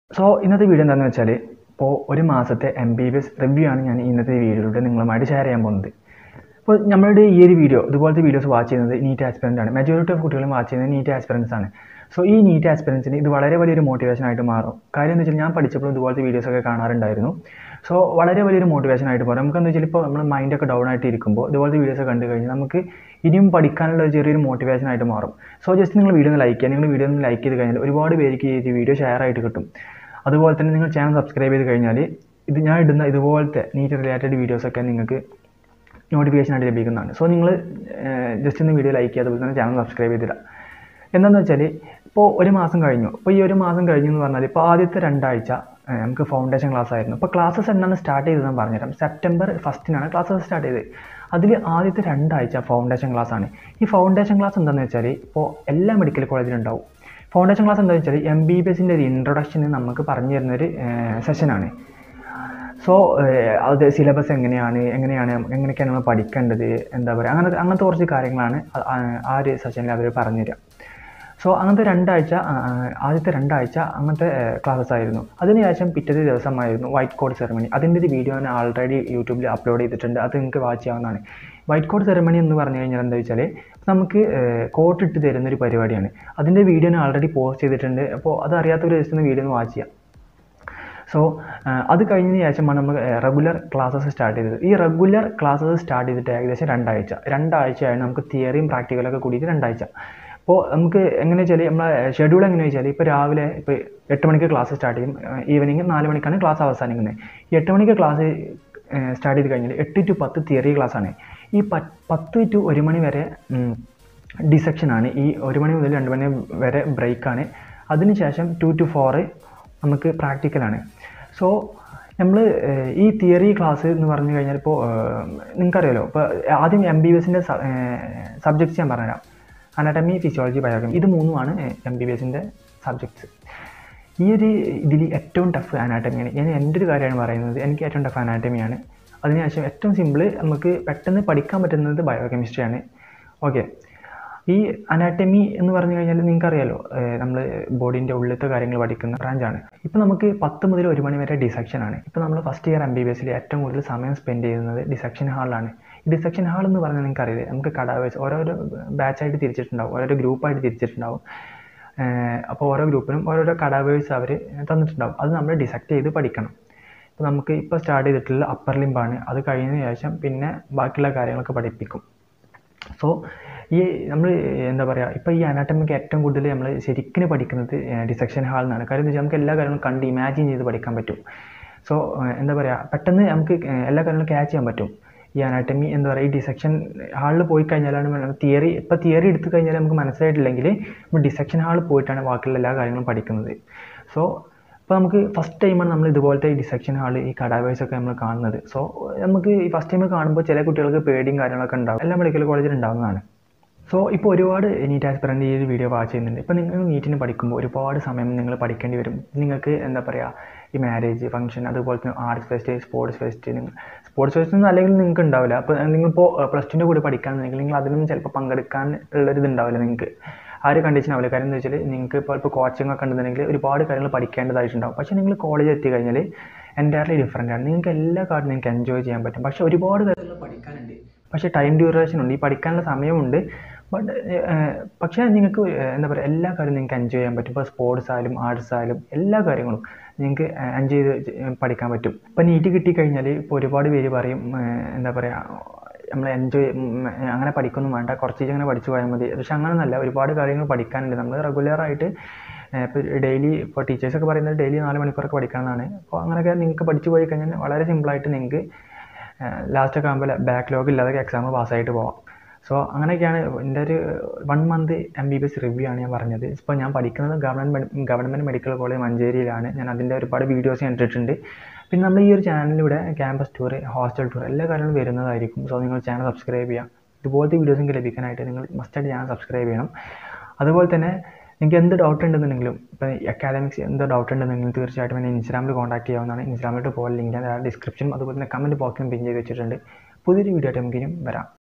so ഇന്നത്തെ video എന്താണെന്ന് വെച്ചാൽ ഇപ്പോൾ ഒരു മാസത്തെ M B B S review ആണ് ഞാൻ ഇന്നത്തെ വീഡിയോയിലൂടെ നിങ്ങളുമായിട്ട് ഷെയർ ചെയ്യാൻ പോകുന്നത് അപ്പോൾ നമ്മളുടെ ഈ ഒരു വീഡിയോ ഇതുപോലത്തെ വീഡിയോസ് വാച്ച് ചെയ്യുന്നത് നീറ്റ് ആസ്പിറൻ്റ് ആണ് മെജോറിറ്റി ഓഫ് കുട്ടികളും വാച്ച് ചെയ്യുന്നത് നീറ്റ് ആസ്പിറൻസ് ആണ് സോ ഈ നീറ്റ് ആസ്പിറൻസിന് ഇത് വളരെ വലിയൊരു മോട്ടിവേഷൻ ആയിട്ട് മാറും കാര്യം എന്ന് വെച്ചാൽ ഞാൻ പഠിച്ചപ്പോൾ ഇതുപോലത്തെ വീഡിയോസൊക്കെ കാണാറുണ്ടായിരുന്നു സോ വളരെ വലിയൊരു മോട്ടിവേഷൻ ആയിട്ട് മാറും നമുക്കെന്ന് വെച്ചാൽ ഇപ്പോൾ നമ്മൾ മൈൻഡൊക്കെ ഡൗൺ ആയിട്ട് ഇരിക്കുമ്പോൾ ഇതുപോലത്തെ വീഡിയോസ് കണ്ടു കഴിഞ്ഞാൽ നമുക്ക് ഇനിയും പഠിക്കാനുള്ള ഒരു ചെറിയൊരു മോട്ടിവേഷൻ ആയിട്ട് മാറും സോ ജസ്റ്റ് നിങ്ങൾ വീഡിയോ ഒന്ന് ലൈക്ക് ചെയ്യുക നിങ്ങൾ വീഡിയോ ഒന്ന് ലൈക്ക് ചെയ്ത് കഴിഞ്ഞാൽ ഒരുപാട് പേർക്ക് ഈ വീഡിയോ ഷെയർ ആയിട്ട് കിട്ടും അതുപോലെ തന്നെ നിങ്ങൾ ചാനൽ സബ്സ്ക്രൈബ് ചെയ്ത് കഴിഞ്ഞാൽ ഇത് ഞാൻ ഇടുന്ന ഇതുപോലത്തെ നീറ്റ് റിലേറ്റഡ് വീഡിയോസൊക്കെ നിങ്ങൾക്ക് നോട്ടിഫിക്കേഷൻ ആയിട്ട് ലഭിക്കുന്നതാണ് സോ നിങ്ങൾ ജസ്റ്റ് ഒന്ന് വീഡിയോ ലൈക്ക് ചെയ്യുക അതുപോലെ തന്നെ ചാനൽ സബ്സ്ക്രൈബ് ചെയ്തിടുക എന്താണെന്ന് വെച്ചാൽ ഇപ്പോൾ ഒരു മാസം കഴിഞ്ഞു ഇപ്പോൾ ഈ ഒരു മാസം കഴിഞ്ഞു എന്ന് പറഞ്ഞാൽ ഇപ്പോൾ ആദ്യത്തെ രണ്ടാഴ്ച ഏഹ്, നമുക്ക് ഫൗണ്ടേഷൻ ക്ലാസ് ആയിരുന്നു ഇപ്പോൾ ക്ലാസ്സസ് എന്നാണ് സ്റ്റാർട്ട് ചെയ്തതെന്ന് പറഞ്ഞുതരാം സെപ്റ്റംബർ ഫസ്റ്റിനാണ് ക്ലാസ്സസ് സ്റ്റാർട്ട് ചെയ്തത് അതിൽ ആദ്യത്തെ രണ്ടാഴ്ച ഫൗണ്ടേഷൻ ക്ലാസ് ആണ് ഈ ഫൗണ്ടേഷൻ ക്ലാസ് എന്താണെന്ന് വെച്ചാൽ ഇപ്പോൾ എല്ലാ മെഡിക്കൽ കോളേജിലും ഉണ്ടാവും ഫൗണ്ടേഷൻ ക്ലാസ് എന്താണെന്ന് വെച്ചാൽ എം ബി ബി എസിൻ്റെ ഒരു ഇൻട്രൊഡക്ഷൻ നമുക്ക് പറഞ്ഞു തരുന്നൊരു സെഷനാണ് സോ അത് സിലബസ് എങ്ങനെയാണ് എങ്ങനെയാണ് എങ്ങനെയൊക്കെയാണ് നമ്മൾ പഠിക്കേണ്ടത് എന്താ പറയുക അങ്ങനത്തെ അങ്ങനത്തെ കുറച്ച് കാര്യങ്ങളാണ് ആ- ആ- ആ ഒരു സെഷനിൽ അവർ പറഞ്ഞു തരിക സോ അങ്ങനത്തെ രണ്ടാഴ്ച ആ, ആ, ആദ്യത്തെ രണ്ടാഴ്ച അങ്ങനത്തെ ക്ലാസ്സസ് ആയിരുന്നു അതിനുശേഷം പിറ്റത്തെ ദിവസമായിരുന്നു വൈറ്റ് കോഡ് സെറമണി അതിൻ്റെ ഒരു വീഡിയോ ഞാൻ ആൾറെഡി യൂട്യൂബിൽ അപ്ലോഡ് ചെയ്തിട്ടുണ്ട് അത് നിങ്ങൾക്ക് വാച്ച് ചെയ്യാവുന്നതാണ് വൈറ്റ് കോഡ് സെറമണി എന്ന് പറഞ്ഞു കഴിഞ്ഞാൽ എന്താ വെച്ചാൽ നമുക്ക് കോട്ട് ഇട്ട് തരുന്ന ഒരു പരിപാടിയാണ് അതിൻ്റെ വീഡിയോ ഞാൻ ആൾറെഡി പോസ്റ്റ് ചെയ്തിട്ടുണ്ട് അപ്പോൾ അത് അറിയാത്തവർ ജസ്റ്റ് ഒന്ന് വീഡിയോ ഒന്ന് വാച്ച് ചെയ്യാം സോ അത് കഴിഞ്ഞതിന് ശേഷമാണ് നമ്മൾ റെഗുലർ ക്ലാസ്സസ് സ്റ്റാർട്ട് ചെയ്തത് ഈ റെഗുലർ ക്ലാസ്സസ് സ്റ്റാർട്ട് ചെയ്തിട്ട് ഏകദേശം രണ്ടാഴ്ച രണ്ടാഴ്ചയാണ് നമുക്ക് തിയറിയും പ്രാക്ടിക്കലൊക്കെ കൂടിയിട്ട് രണ്ടാഴ്ച അപ്പോൾ നമുക്ക് എങ്ങനെ വെച്ചാൽ നമ്മളെ ഷെഡ്യൂൾ എങ്ങനെ വെച്ചാൽ ഇപ്പോൾ രാവിലെ ഇപ്പോൾ എട്ട് മണിക്ക് ക്ലാസ് സ്റ്റാർട്ട് ചെയ്യും ഈവനിങ് നാല് മണിക്കാണ് ക്ലാസ് അവസാനിക്കുന്നത് ഈ എട്ട് മണിക്ക് ക്ലാസ് സ്റ്റാർട്ട് ചെയ്ത് കഴിഞ്ഞാൽ എട്ട് ടു പത്ത് തിയറി ക്ലാസ്സാണ് ഈ പ- പത്ത് ടു ഒരു മണി വരെ ഡിസെക്ഷൻ ആണ് ഈ ഒരു മണി മുതൽ രണ്ട് മണി വരെ ബ്രേക്കാണ് അതിനുശേഷം ടു ടു ഫോറ് നമുക്ക് പ്രാക്ടിക്കലാണ് സോ നമ്മൾ ഈ തിയറി ക്ലാസ് എന്ന് പറഞ്ഞു കഴിഞ്ഞാൽ ഇപ്പോൾ നിങ്ങൾക്കറിയാലോ ഇപ്പോൾ ആദ്യം എം ബി ബി എസിൻ്റെ സബ്ജക്ട്സ് ഞാൻ പറഞ്ഞുതരാം അനാട്ടമി ഫിസിയോളജി ബയോകമി ഇത് മൂന്നുമാണ് എം ബി ബി എസിൻ്റെ സബ്ജക്ട്സ് ഈ ഒരു ഇതിൽ ഏറ്റവും ടഫ് അനാട്ടമിയാണ് ഞാൻ എൻ്റെ ഒരു കാര്യമാണ് പറയുന്നത് എനിക്ക് ഏറ്റവും ടഫ് അനാട്ടമിയാണ് അതിനുശേഷം ഏറ്റവും സിമ്പിൾ നമുക്ക് പെട്ടെന്ന് പഠിക്കാൻ പറ്റുന്നത് ബയോകെമിസ്ട്രിയാണ് ഓക്കെ ഈ അനാട്ടമി എന്ന് പറഞ്ഞു കഴിഞ്ഞാൽ നിങ്ങൾക്കറിയാലോ നമ്മൾ ബോഡീൻ്റെ ഉള്ളിലത്തെ കാര്യങ്ങൾ പഠിക്കുന്ന ബ്രാഞ്ചാണ് ഇപ്പോൾ നമുക്ക് പത്ത് മുതൽ ഒരു മണി വരെ ഡിസെക്ഷൻ ആണ് ഇപ്പോൾ നമ്മൾ first year M B B എസിൽ ഏറ്റവും കൂടുതൽ സമയം സ്പെൻഡ് ചെയ്യുന്നത് ഡിസെക്ഷൻ ഹാളിലാണ് ഈ ഡിസെക്ഷൻ ഹാൾ എന്ന് പറഞ്ഞാൽ നിങ്ങൾക്കറിയില്ലേ നമുക്ക് കടാവേഴ്സ് ഓരോരോ ബാച്ചായിട്ട് തിരിച്ചിട്ടുണ്ടാവും ഓരോരോ ഗ്രൂപ്പായിട്ട് തിരിച്ചിട്ടുണ്ടാവും അപ്പോൾ ഓരോ ഗ്രൂപ്പിനും ഓരോരോ കടാവേഴ്സ് അവർ തന്നിട്ടുണ്ടാവും അത് നമ്മൾ ഡിസെക്ട് ചെയ്ത് പഠിക്കണം ഇപ്പോൾ നമുക്ക് ഇപ്പോൾ സ്റ്റാർട്ട് ചെയ്തിട്ടുള്ള അപ്പർ ലിംബാണ് അത് കഴിഞ്ഞതിന് ശേഷം പിന്നെ ബാക്കിയുള്ള കാര്യങ്ങളൊക്കെ പഠിപ്പിക്കും സോ ഈ നമ്മൾ എന്താ പറയുക ഇപ്പോൾ ഈ അനാട്ടമിക്ക് ഏറ്റവും കൂടുതൽ നമ്മൾ ശരിക്കും പഠിക്കുന്നത് ഡിസെക്ഷൻ ഹാളിൽ നിന്നാണ് കാര്യം എന്ന് വെച്ചാൽ നമുക്ക് എല്ലാ കാര്യങ്ങളും കണ്ട് ഇമാജിൻ ചെയ്ത് പഠിക്കാൻ പറ്റും സോ എന്താ പറയുക പെട്ടെന്ന് നമുക്ക് എല്ലാ കാര്യങ്ങളും ക്യാച്ച് ചെയ്യാൻ പറ്റും ഈ അനാട്ടമി എന്താ പറയുക ഈ ഡിസെക്ഷൻ ഹാളിൽ പോയി കഴിഞ്ഞാലാണ് തിയറി ഇപ്പോൾ തിയറി എടുത്തു കഴിഞ്ഞാൽ നമുക്ക് മനസ്സിലായിട്ടില്ലെങ്കിൽ നമ്മൾ ഡിസെക്ഷൻ ഹാളിൽ പോയിട്ടാണ് ബാക്കിയുള്ള എല്ലാ കാര്യങ്ങളും പഠിക്കുന്നത് സോ ഇപ്പോൾ നമുക്ക് ഫസ്റ്റ് ടൈമാണ് നമ്മൾ ഇതുപോലത്തെ ഈ ഡിസെക്ഷൻ ഹാൾ ഈ കടാവേഴ്സ് ഒക്കെ നമ്മൾ കാണുന്നത് സോ നമുക്ക് ഈ ഫസ്റ്റ് ടൈം കാണുമ്പോൾ ചില കുട്ടികൾക്ക് പേടിയും കാര്യങ്ങളൊക്കെ ഉണ്ടാവും എല്ലാ മെഡിക്കൽ കോളേജിൽ ഉണ്ടാകുന്നതാണ് സോ ഇപ്പോൾ ഒരുപാട് നീറ്റ് ആസ്പിറൻ്റ് ഈ ഒരു വീഡിയോ വാച്ച് ചെയ്യുന്നുണ്ട് ഇപ്പോൾ നിങ്ങൾ നീറ്റിന് പഠിക്കുമ്പോൾ ഒരുപാട് സമയം നിങ്ങൾ പഠിക്കേണ്ടി വരും നിങ്ങൾക്ക് എന്താ പറയുക ഈ മാരേജ് ഫംഗ്ഷൻ അതുപോലെ തന്നെ ആർട്സ് ഫെസ്റ്റ് സ്പോർട്സ് ഫെസ്റ്റ് നിങ്ങൾ സ്പോർട്സ് ഫെസ്റ്റ് ഒന്നും അല്ലെങ്കിൽ നിങ്ങൾക്ക് ഉണ്ടാവില്ല അപ്പോൾ നിങ്ങളിപ്പോൾ പ്ലസ് ടുൻ്റെ കൂടെ പഠിക്കുകയാണെന്നുണ്ടെങ്കിൽ നിങ്ങൾ അതിനൊന്നും ചിലപ്പോൾ പങ്കെടുക്കാൻ ഉള്ളൊരിത് ഉണ്ടാവില്ല നിങ്ങൾക്ക് ആ ഒരു കണ്ടീഷൻ ആവില്ല കാര്യം എന്താ വെച്ചാൽ നിങ്ങൾക്ക് ഇപ്പോൾ ഇപ്പോൾ കോച്ചിങ് ഒക്കെ ഉണ്ടെന്നുണ്ടെങ്കിൽ ഒരുപാട് കാര്യങ്ങൾ പഠിക്കേണ്ടതായിട്ടുണ്ടാവും പക്ഷേ നിങ്ങൾ കോളേജ് എത്തി കഴിഞ്ഞാൽ എൻറ്റയർലി ഡിഫറെൻ്റ് ആണ് നിങ്ങൾക്ക് എല്ലാ കാര്യവും നിങ്ങൾക്ക് എൻജോയ് ചെയ്യാൻ പറ്റും പക്ഷേ ഒരുപാട് കാര്യങ്ങൾ പഠിക്കാനുണ്ട് പക്ഷേ ടൈം ഡ്യൂറേഷൻ ഉണ്ട് ഈ പഠിക്കാനുള്ള സമയമുണ്ട് ബട്ട് പക്ഷേ നിങ്ങൾക്ക് എന്താ പറയുക എല്ലാ കാര്യവും നിങ്ങൾക്ക് എൻജോയ് ചെയ്യാൻ പറ്റും ഇപ്പോൾ സ്പോർട്സ് ആയാലും ആർട്സ് ആയാലും എല്ലാ കാര്യങ്ങളും നിങ്ങൾക്ക് എൻജോയ് ചെയ്ത് പഠിക്കാൻ പറ്റും ഇപ്പോൾ നീറ്റ് കിട്ടിക്കഴിഞ്ഞാൽ ഇപ്പോൾ ഒരുപാട് പേര് പറയും ഏഹ്, എന്താ പറയുക നമ്മൾ എൻജോയ് അങ്ങനെ പഠിക്കൊന്നും വേണ്ട കുറച്ച് അങ്ങനെ പഠിച്ചു പോയാൽ മതി പക്ഷെ അങ്ങനെയൊന്നല്ല ഒരുപാട് കാര്യങ്ങൾ പഠിക്കാനുണ്ട് നമ്മൾ റെഗുലറായിട്ട് ഇപ്പോൾ ഡെയിലി ഇപ്പോൾ ടീച്ചേഴ്സൊക്കെ പറയുന്നത് ഡെയിലി നാല് മണിക്കൂറൊക്കെ പഠിക്കണമെന്നാണ് അപ്പോൾ അങ്ങനെയൊക്കെ നിങ്ങൾക്ക് പഠിച്ചു പോയി കഴിഞ്ഞാൽ വളരെ സിമ്പിളായിട്ട് നിങ്ങൾക്ക് ലാസ്റ്റൊക്കെ ആകുമ്പോൾ ബാക്ക്ലോഗ് ഇല്ലാതെ എക്സാം പാസ്സായിട്ട് പോവാം സോ അങ്ങനെയൊക്കെയാണ് എൻ്റെ ഒരു one month M B B S review ആണ് ഞാൻ പറഞ്ഞത് ഇപ്പോൾ ഞാൻ പഠിക്കുന്നത് ഗവൺമെൻറ് ഗവൺമെൻറ് മെഡിക്കൽ കോളേജ് മഞ്ചേരിയിലാണ് ഞാൻ അതിൻ്റെ ഒരുപാട് വീഡിയോസ് ഞാൻ ഇട്ടിട്ടുണ്ട് പിന്നെ നമ്മൾ ഈ ഒരു ചാനലിലൂടെ ക്യാമ്പസ് ടൂർ ഹോസ്റ്റൽ ടൂർ എല്ലാ കാര്യങ്ങളും വരുന്നതായിരിക്കും സോ നിങ്ങൾ ചാനൽ സബ്സ്ക്രൈബ് ചെയ്യുക ഇതുപോലത്തെ വീഡിയോസ് നിങ്ങൾക്ക് ലഭിക്കാനായിട്ട് നിങ്ങൾ മസ്റ്റായിട്ട് ചാനൽ സബ്സ്ക്രൈബ് ചെയ്യണം അതുപോലെ തന്നെ നിങ്ങൾക്ക് എന്ത് ഡൗട്ട് ഉണ്ടെന്നുണ്ടെങ്കിലും ഇപ്പോൾ അക്കാദമിക്സ് എന്ത് ഡൗട്ട് ഉണ്ടെന്നുണ്ടെങ്കിലും തീർച്ചയായിട്ടും എന്നെ ഇൻസ്റ്റാഗ്രാമിൽ കോൺടാക്ട് ചെയ്യാവുന്നതാണ് ഇൻസ്റ്റാഗ്രാമിലോട്ട് പോകാൻ ലിങ്ക് ഞാൻ ഡിസ്ക്രിപ്ഷനും അതുപോലെ തന്നെ കമൻറ്റ് ബോക്സിലും പിൻ ചെയ്ത് വെച്ചിട്ടുണ്ട് പുതിയൊരു വീഡിയോ ആയിട്ട് നമുക്ക് ഇനിയും വരാം